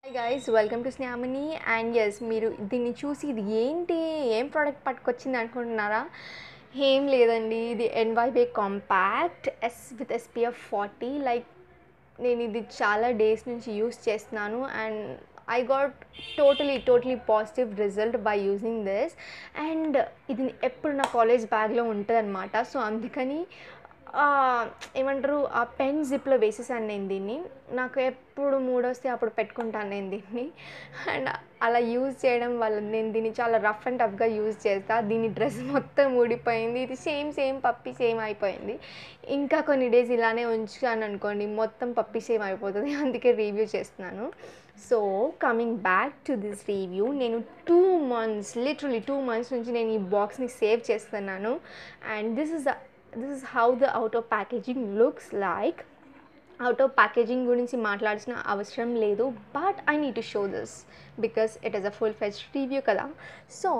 guys welcome to స్నామిని and yes మీరు దీన్ని చూసి ఇది ఏంటి ఏం ప్రోడక్ట్ పట్టుకొచ్చింది అనుకుంటున్నారా ఏం లేదండి ఇది N Y Bae compact yes with SPF forty like నేను ఇది చాలా డేస్ నుంచి యూస్ చేస్తున్నాను and I got totally totally positive result by using this and ఇది ఎప్పుడు నా కాలేజ్ బ్యాగ్లో ఉంటుంది అనమాట సో అందుకని ఆ, ఏమంటారు ఆ పెన్ జిప్లో వేసేసాను నేను దీన్ని నాకు ఎప్పుడు మూడొస్తే అప్పుడు పెట్టుకుంటాను నేను దీన్ని అండ్ అలా యూజ్ చేయడం వల్ల నేను దీన్ని చాలా రఫ్ అండ్ టఫ్గా యూజ్ చేస్తా దీని డ్రెస్ మొత్తం ఊడిపోయింది ఇది సేమ్ సేమ్ పప్పి సేమ్ అయిపోయింది ఇంకా కొన్ని డేస్ ఇలానే ఉంచాను అనుకోండి మొత్తం పప్పి సేమ్ అయిపోతుంది అందుకే రివ్యూ చేస్తున్నాను so coming back to this review నేను two months literally two months నుంచి నేను ఈ బాక్స్ని సేవ్ చేస్తున్నాను and this is this is how the out of packaging looks like out of packaging గురించి మాట్లాడాల్సిన అవసరం లేదు but I need to show this because it is a full fetch review కదా సో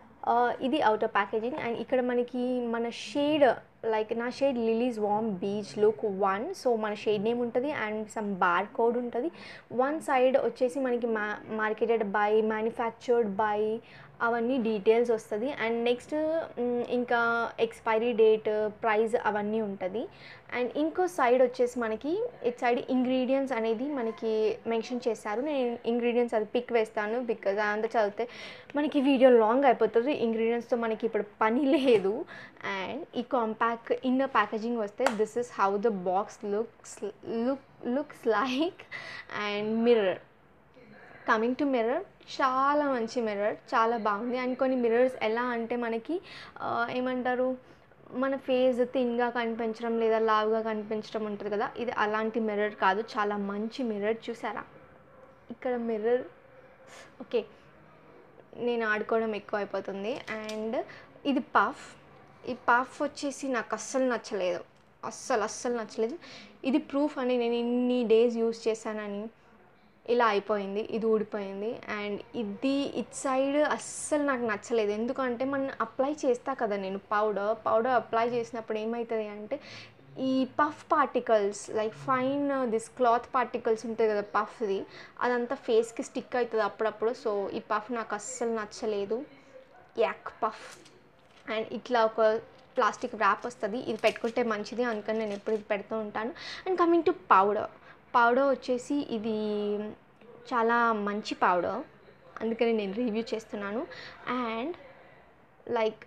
ఇది అవుట్ ఆఫ్ ప్యాకేజింగ్ అండ్ ఇక్కడ మనకి మన shade like నా షేడ్ లిలీస్ వామ్ బీచ్ లుక్ వన్ సో మన షేడ్ నేమ్ ఉంటుంది అండ్ సమ్ బార్ కోడ్ ఉంటుంది one side వచ్చేసి మనకి మా మార్కెటెడ్ బై మ్యానుఫ్యాక్చర్డ్ బై అవన్నీ డీటెయిల్స్ వస్తుంది అండ్ నెక్స్ట్ ఇంకా ఎక్స్పైరీ డేట్ ప్రైస్ అవన్నీ ఉంటుంది అండ్ ఇంకో సైడ్ వచ్చేసి మనకి ఇట్ సైడ్ ఇంగ్రీడియంట్స్ అనేది మనకి మెన్షన్ చేశారు నేను ఇంగ్రీడియంట్స్ అది పిక్ వేస్తాను బికాజ్ అదంతా చదివితే మనకి వీడియో లాంగ్ అయిపోతుంది ఇంగ్రీడియంట్స్తో మనకి ఇప్పుడు పని లేదు అండ్ ఈ కాంపాక్ ఇన్నర్ ప్యాకేజింగ్ వస్తే this is how the box looks look looks like and mirror coming to mirror చాలా మంచి మిర్రర్ చాలా బాగుంది అండ్ కొన్ని మిర్రర్స్ ఎలా అంటే మనకి ఆ, ఏమంటారు మన ఫేస్ థిన్గా కనిపించడం లేదా లావుగా కనిపించడం ఉంటుంది కదా ఇది అలాంటి మిర్రర్ కాదు చాలా మంచి మిర్రర్ చూసారా ఇక్కడ మిర్రర్ ఓకే నేను ఆడుకోవడం ఎక్కువ అయిపోతుంది అండ్ ఇది పఫ్ ఈ పఫ్ వచ్చేసి నాకు అస్సలు నచ్చలేదు అస్సలు అస్సలు నచ్చలేదు ఇది ప్రూఫ్ అని నేను ఇన్ని డేస్ యూస్ చేశానని ఇలా అయిపోయింది ఇది ఊడిపోయింది అండ్ ఇది ఇట్ సైడ్ అస్సలు నాకు నచ్చలేదు ఎందుకంటే మనం అప్లై చేస్తా కదా నేను పౌడర్ పౌడర్ అప్లై చేసినప్పుడు ఏమవుతుంది అంటే ఈ puff particles like fine this cloth particles ఉంటుంది కదా పఫ్ది అదంతా ఫేస్కి స్టిక్ అవుతుంది అప్పుడప్పుడు సో ఈ పఫ్ నాకు అస్సలు నచ్చలేదు యాక్ పఫ్ అండ్ ఇట్లా ఒక ప్లాస్టిక్ ర్యాప్ వస్తుంది ఇది పెట్టుకుంటే మంచిది అందుకని నేను ఎప్పుడు ఇది పెడుతూ ఉంటాను and coming to powder powder వచ్చేసి ఇది చాలా మంచి పౌడర్ అందుకని నేను రివ్యూ చేస్తున్నాను and like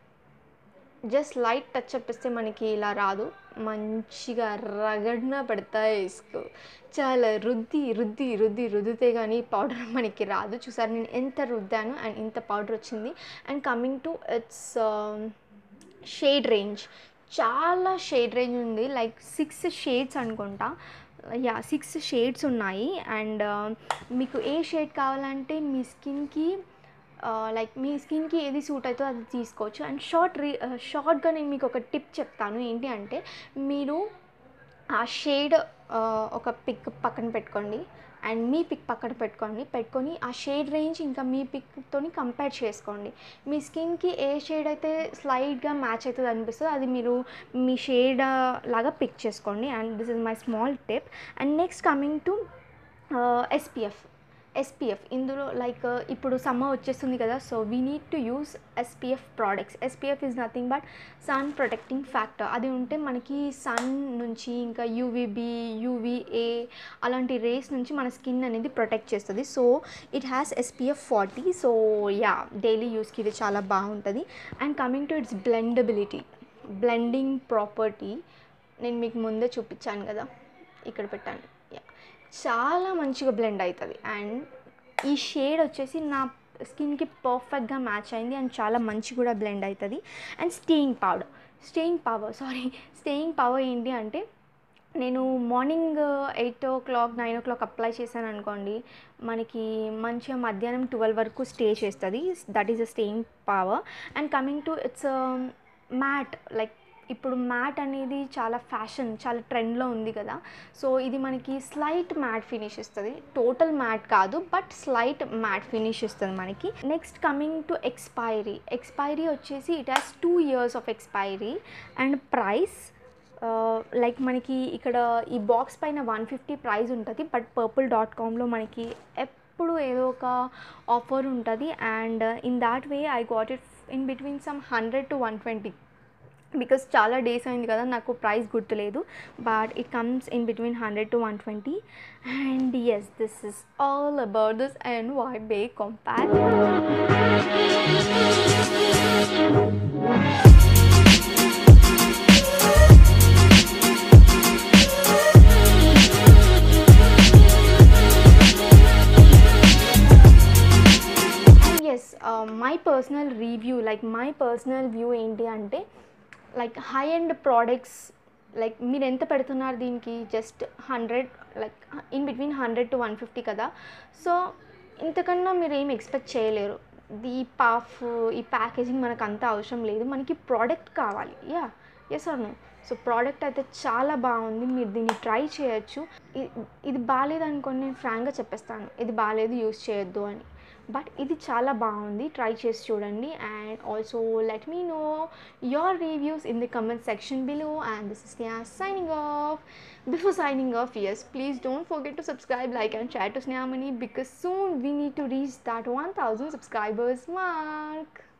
just light touch up ఇస్తే మనకి ఇలా రాదు మంచిగా రగడ్న పెడతాయి ఇసుకు చాలా రుద్ది రుద్ది రుద్ది రుద్దితే కానీ పౌడర్ మనకి రాదు చూసారు నేను ఎంత రుద్దాను అండ్ ఇంత పౌడర్ వచ్చింది and coming to its shade range చాలా షేడ్ రేంజ్ ఉంది లైక్ సిక్స్ షేడ్స్ అనుకుంటా యా సిక్స్ షేడ్స్ ఉన్నాయి అండ్ మీకు ఏ షేడ్ కావాలంటే మీ స్కిన్కి లైక్ మీ స్కిన్కి ఏది సూట్ అవుతుందో అది తీసుకోవచ్చు అండ్ షార్ట్ రీ షార్ట్గా నేను మీకు ఒక టిప్ చెప్తాను ఏంటి అంటే మీరు ఆ షేడ్ ఒక పిక్ పక్కన పెట్టుకోండి అండ్ మీ పిక్ పక్కన పెట్టుకోండి పెట్టుకొని ఆ షేడ్ రేంజ్ ఇంకా మీ పిక్తో కంపేర్ చేసుకోండి మీ స్కిన్కి ఏ షేడ్ అయితే స్లైడ్గా మ్యాచ్ అవుతుంది అనిపిస్తుందో అది మీరు మీ షేడ్ లాగా పిక్ చేసుకోండి and this is my small tip and next coming to SPF SPF ఇందులో లైక్ ఇప్పుడు సమ్మర్ వచ్చేస్తుంది కదా so we need to use SPF products SPF is nothing but sun protecting factor అది ఉంటే మనకి సన్ నుంచి ఇంకా యూవీబీ యూవీఏ అలాంటి రేస్ నుంచి మన స్కిన్ అనేది ప్రొటెక్ట్ చేస్తుంది so it has SPF forty so yeah daily యూస్కి ఇది చాలా బాగుంటుంది and coming to its blendability blending property నేను మీకు ముందే చూపించాను కదా ఇక్కడ పెట్టాను యా చాలా మంచిగా బ్లెండ్ అవుతుంది అండ్ ఈ షేడ్ వచ్చేసి నా స్కిన్కి పర్ఫెక్ట్గా మ్యాచ్ అయింది అండ్ చాలా మంచి కూడా బ్లెండ్ అవుతుంది and staying powder staying power sorry staying power ఏంటి అంటే నేను morning eight o'clock nine o'clock apply చేశాను అనుకోండి మనకి మంచిగా మధ్యాహ్నం ట్వెల్వ్ వరకు స్టే చేస్తుంది that is a staying power and coming to its matte like ఇప్పుడు మ్యాట్ అనేది చాలా ఫ్యాషన్ చాలా ట్రెండ్లో ఉంది కదా సో ఇది మనకి స్లైట్ మ్యాట్ ఫినిష్ ఇస్తుంది టోటల్ మ్యాట్ కాదు బట్ స్లైట్ మ్యాట్ ఫినిష్ ఇస్తుంది మనకి next coming to expiry expiry వచ్చేసి it has two years of expiry and price like మనకి ఇక్కడ ఈ బాక్స్ పైన వన్ ఫిఫ్టీ ప్రైస్ ఉంటుంది బట్ పర్పుల్ డాట్ కామ్లో మనకి ఎప్పుడు ఏదో ఒక ఆఫర్ ఉంటుంది and in that way I got it in between some hundred to one twenty because చాలా డేస్ అయింది కదా నాకు ప్రైస్ గుర్తులేదు but it comes in between hundred to one twenty and yes this is all about this and Y Bae compact and yes my personal review like my personal view ఏంటి అంటే like high end products like మీరు ఎంత పెడుతున్నారు దీనికి just hundred like in between hundred to one fifty కదా so ఇంతకన్నా మీరు ఏం ఎక్స్పెక్ట్ చేయలేరు ఈ పాఫ్ ఈ ప్యాకేజింగ్ మనకు అంత అవసరం లేదు మనకి ప్రోడక్ట్ కావాలి yeah yes or no so product అయితే చాలా బాగుంది మీరు దీన్ని ట్రై చేయొచ్చు ఇ- ఇది బాగాలేదు అనుకోని నేను ఫ్రాంక్గా చెప్పేస్తాను ఇది బాగాలేదు యూస్ చేయొద్దు అని బట్ ఇది చాలా బాగుంది ట్రై చేసి చూడండి and also let me know your reviews in the comment section below and this is Sneha signing off before signing off yes please don't forget to subscribe like and share to Snehamani because soon we need to reach that 1000 subscribers mark